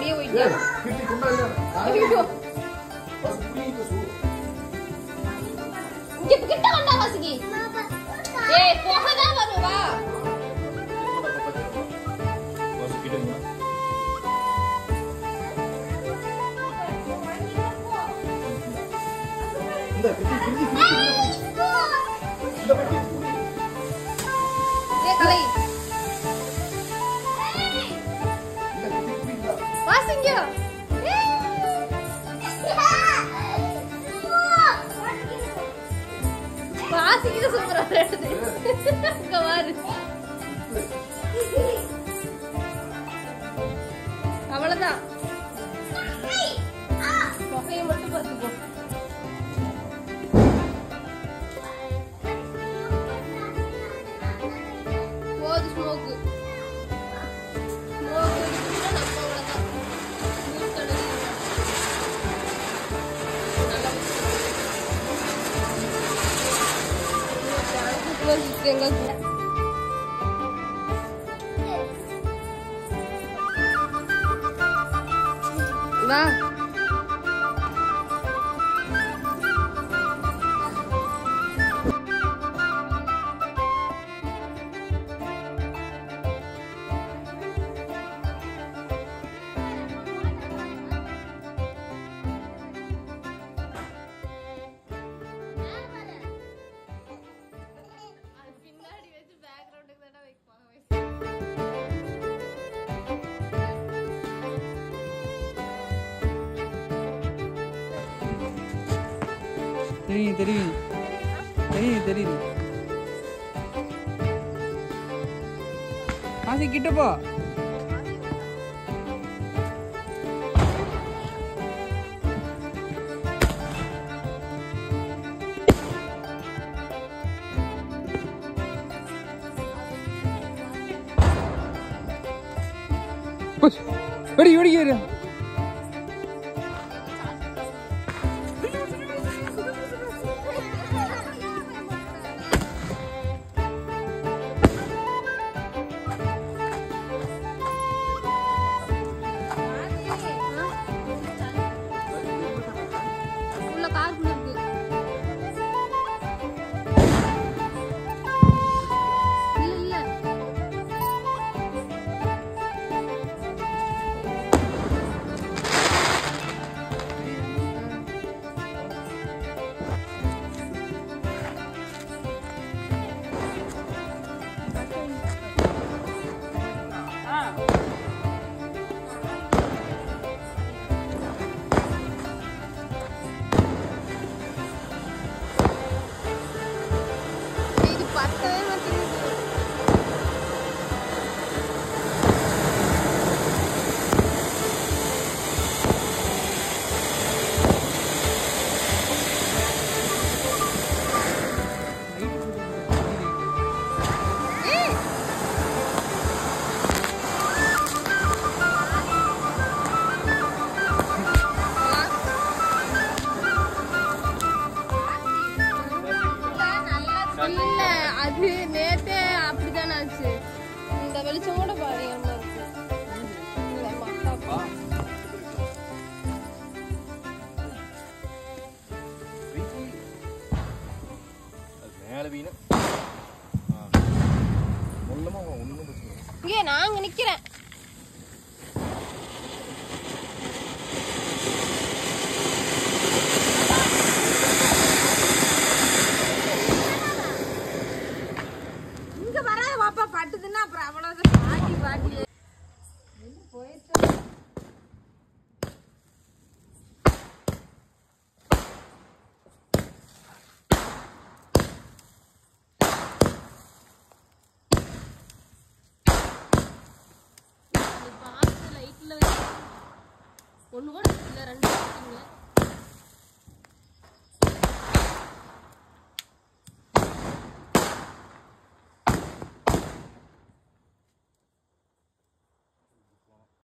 நீயே போயிட்டியா கிட்டி கொண்டாடி ஐயோ இங்க கிட்ட வந்தா வாசிக்கி ஏய் போகதான் வரும் வா இந்த கிட்டி கிட்டி இந்த கிட்டி ஏய் கலை இந்த கிட்டி குடிங்க வாசிங்க வாசிக்கிட்டு சூப்பரா எடுத்து இங்க பாரு அவ்வளவுதான் புகையை மட்டும் பார்த்துக்கோ போது ஸ்மோக்கு ஸ்மோக்கு நம்ம அவ்வளவுதான் மூணு கழுவி நல்லா எங்க வா பின்னாடி வச்சு பேக்ரவுண்டுக்கு தானே வைப்பாங்க தெரியும் தெரியும் தெரியும் தெரியுது ஆசி கிட்ட போ புஷ். ஓடி ஓடி ஓடி உள்ள காருக்குள்ள இருக்கு இல்ல இல்ல இது பத்தவே மாட்டேங்குது ஏய் இல்ல அது நேத்தே அப்படிதானே ஆச்சு இந்த வெளிச்சம் கூட பயங்கரமா இருக்கு இந்த மக்கா மேல வீணு மொல்லமா ஒண்ணும் பிரச்சனை இல்லை. இங்கே நான் அங்க நிக்கிறேன் இங்க வராத பாப்பா பட்டுதுன்னா அப்புறம் அவ்வளவுதான் பாட்டி பாட்டி பார்த்து லைட்ல ஒண்ணு கூட இல்ல ரெண்டு வச்சுங்க